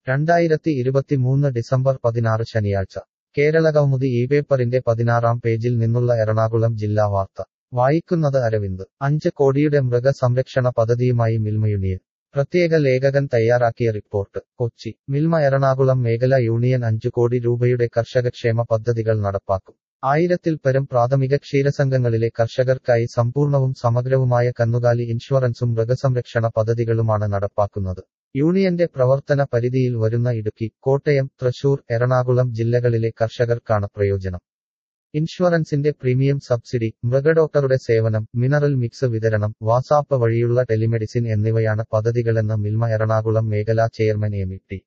രണ്ടായിരത്തി ഇരുപത്തിമൂന്ന് ഡിസംബർ പതിനാറ് ശനിയാഴ്ച കേരളകൗമുദി ഈ പേപ്പറിന്റെ പതിനാറാം പേജിൽ നിന്നുള്ള എറണാകുളം ജില്ലാ വാർത്ത വായിക്കുന്നത് അരവിന്ദ് അഞ്ച് കോടിയുടെ മൃഗസംരക്ഷണ പദ്ധതിയുമായി മിൽമ യൂണിയൻ പ്രത്യേക ലേഖകൻ തയ്യാറാക്കിയ റിപ്പോർട്ട് കൊച്ചി മിൽമ എറണാകുളം മേഖല യൂണിയൻ അഞ്ചു കോടി രൂപയുടെ കർഷകക്ഷേമ പദ്ധതികൾ നടപ്പാക്കും ആയിരത്തിൽ പരം പ്രാഥമിക ക്ഷീരസംഘങ്ങളിലെ കർഷകർക്കായി സമ്പൂർണവും സമഗ്രവുമായ കന്നുകാലി ഇൻഷുറൻസും മൃഗസംരക്ഷണ പദ്ധതികളുമാണ് നടപ്പാക്കുന്നത് യൂണിയന്റെ പ്രവർത്തന പരിധിയിൽ വരുന്ന ഇടുക്കി കോട്ടയം തൃശൂർ എറണാകുളം ജില്ലകളിലെ കർഷകർക്കാണ് പ്രയോജനം ഇൻഷുറൻസിന്റെ പ്രീമിയം സബ്സിഡി മൃഗഡോക്ടറുടെ സേവനം മിനറൽ മിക്സ് വിതരണം വാട്സാപ്പ് വഴിയുള്ള ടെലിമെഡിസിൻ എന്നിവയാണ് പദ്ധതികളെന്ന് മിൽമ എറണാകുളം മേഖലാ ചെയർമാൻ എം ടി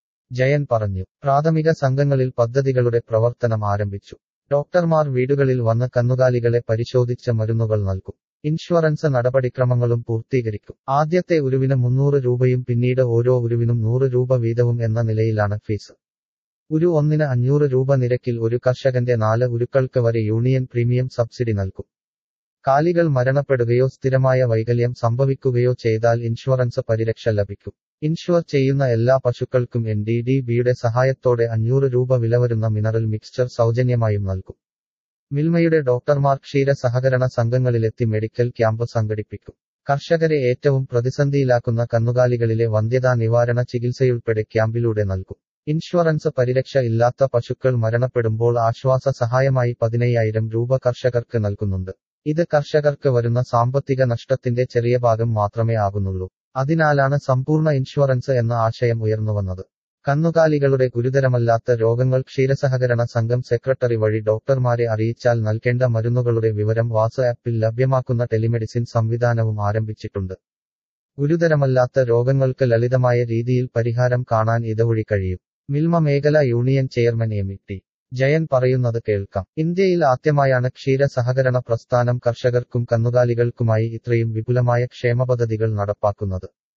ജയൻ പറഞ്ഞു പ്രാഥമിക സംഘങ്ങളിൽ പദ്ധതികളുടെ പ്രവർത്തനം ആരംഭിച്ചു ഡോക്ടർമാർ വീടുകളിൽ വന്ന് കന്നുകാലികളെ പരിശോധിച്ച മരുന്നുകൾ നൽകും ഇൻഷുറൻസ് നടപടിക്രമങ്ങളും പൂർത്തീകരിക്കും ആദ്യത്തെ ഉരുവിന് മുന്നൂറ് രൂപയും പിന്നീട് ഓരോ ഉരുവിനും നൂറ് രൂപ വീതവും എന്ന നിലയിലാണ് ഫീസ് ഒരു ഒന്നിന് അഞ്ഞൂറ് രൂപ നിരക്കിൽ ഒരു കർഷകന്റെ നാല് ഉരുക്കൾക്ക് വരെ യൂണിയൻ പ്രീമിയം സബ്സിഡി നൽകും കാലികൾ മരണപ്പെടുകയോ സ്ഥിരമായ വൈകല്യം സംഭവിക്കുകയോ ചെയ്താൽ ഇൻഷുറൻസ് പരിരക്ഷ ലഭിക്കും ഇൻഷുർ ചെയ്യുന്ന എല്ലാ പശുക്കൾക്കും എൻ ഡി ഡി ബിയുടെ സഹായത്തോടെ അഞ്ഞൂറ് രൂപ വില വരുന്ന മിനറൽ മിക്സ്ചർ സൗജന്യമായും നൽകും മിൽമയുടെ ഡോക്ടർമാർ ക്ഷീര സഹകരണ സംഘങ്ങളിലെത്തി മെഡിക്കൽ ക്യാമ്പ് സംഘടിപ്പിക്കും കർഷകരെ ഏറ്റവും പ്രതിസന്ധിയിലാക്കുന്ന കന്നുകാലികളിലെ വന്ധ്യതാ നിവാരണ ചികിത്സയുൾപ്പെടെ ക്യാമ്പിലൂടെ നൽകും ഇൻഷുറൻസ് പരിരക്ഷ ഇല്ലാത്ത പശുക്കൾ മരണപ്പെടുമ്പോൾ ആശ്വാസ സഹായമായി പതിനയ്യായിരം രൂപ കർഷകർക്ക് നൽകുന്നുണ്ട് ഇത് കർഷകർക്ക് വരുന്ന സാമ്പത്തിക നഷ്ടത്തിന്റെ ചെറിയ ഭാഗം മാത്രമേ ആകുന്നുള്ളൂ അതിനാലാണ് സമ്പൂർണ്ണ ഇൻഷുറൻസ് എന്ന ആശയം ഉയർന്നുവന്നത് കന്നുകാലികളുടെ ഗുരുതരമല്ലാത്ത രോഗങ്ങൾ ക്ഷീരസഹകരണ സംഘം സെക്രട്ടറി വഴി ഡോക്ടർമാരെ അറിയിച്ചാൽ നൽകേണ്ട മരുന്നുകളുടെ വിവരം വാട്സ് ആപ്പിൽ ലഭ്യമാക്കുന്ന ടെലിമെഡിസിൻ സംവിധാനവും ആരംഭിച്ചിട്ടുണ്ട് ഗുരുതരമല്ലാത്ത രോഗങ്ങൾക്ക് ലളിതമായ രീതിയിൽ പരിഹാരം കാണാൻ ഇതുവഴി കഴിയും മിൽമ മേഖല union chairman M T Jayan പറയുന്നത് കേൾക്കാം ഇന്ത്യയിൽ ആദ്യമായാണ് ക്ഷീര സഹകരണ പ്രസ്ഥാനം കർഷകർക്കും കന്നുകാലികൾക്കുമായി ഇത്രയും വിപുലമായ ക്ഷേമ പദ്ധതികൾ നടപ്പാക്കുന്നത്